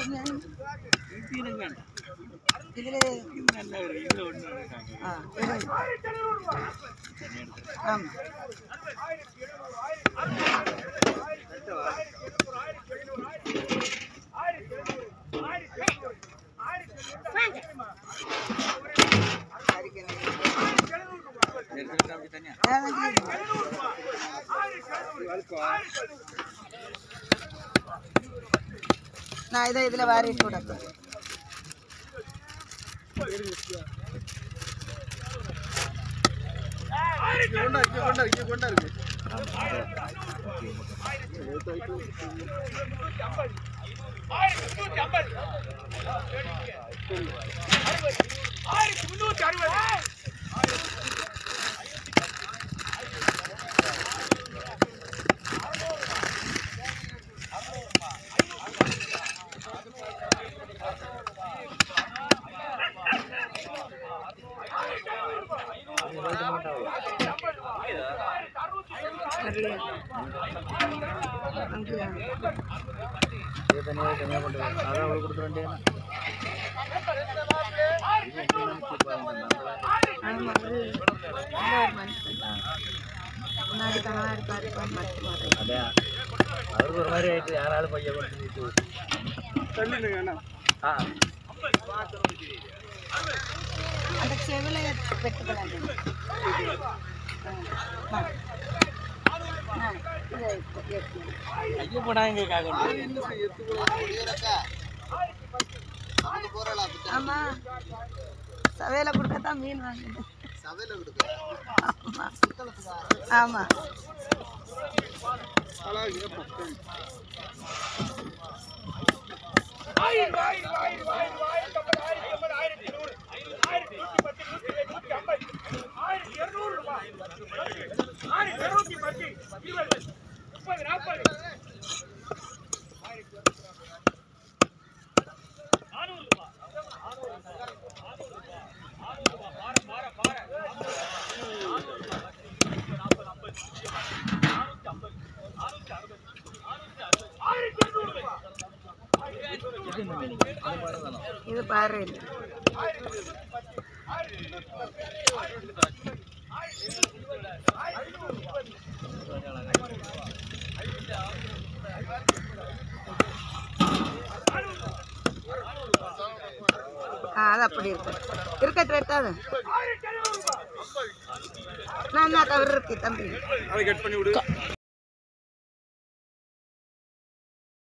இதுல ஆ இது. ஆமா நான் இதை இதுல வாரிட்டு விடப்பேன் சரியா அங்கேயா? ஆமா, அது நல்ல ஒரு மனுஷன் தான். முன்னாடி கனவா இருப்பாரு இப்ப மட்டும் வர்றாரு. அவருக்கு ஒரு மாதிரி ஆயிட்டு யாராலும் பையன் கொண்டு நிறுத்து ஆ அந்த செவில பெற்றுக்கலாம் ஐயோ போனா எங்க காக்க ஆமா சவையில கொடுக்கத்தான் மீன் வாங்கணும் ஆமா ஆமா இது பாரு ஆ அது அப்படி இருக்கு இருக்கட்டும் எடுத்தாது நான் என்ன தவறு இருக்கு தம்பி அதை கட் பண்ணி விடு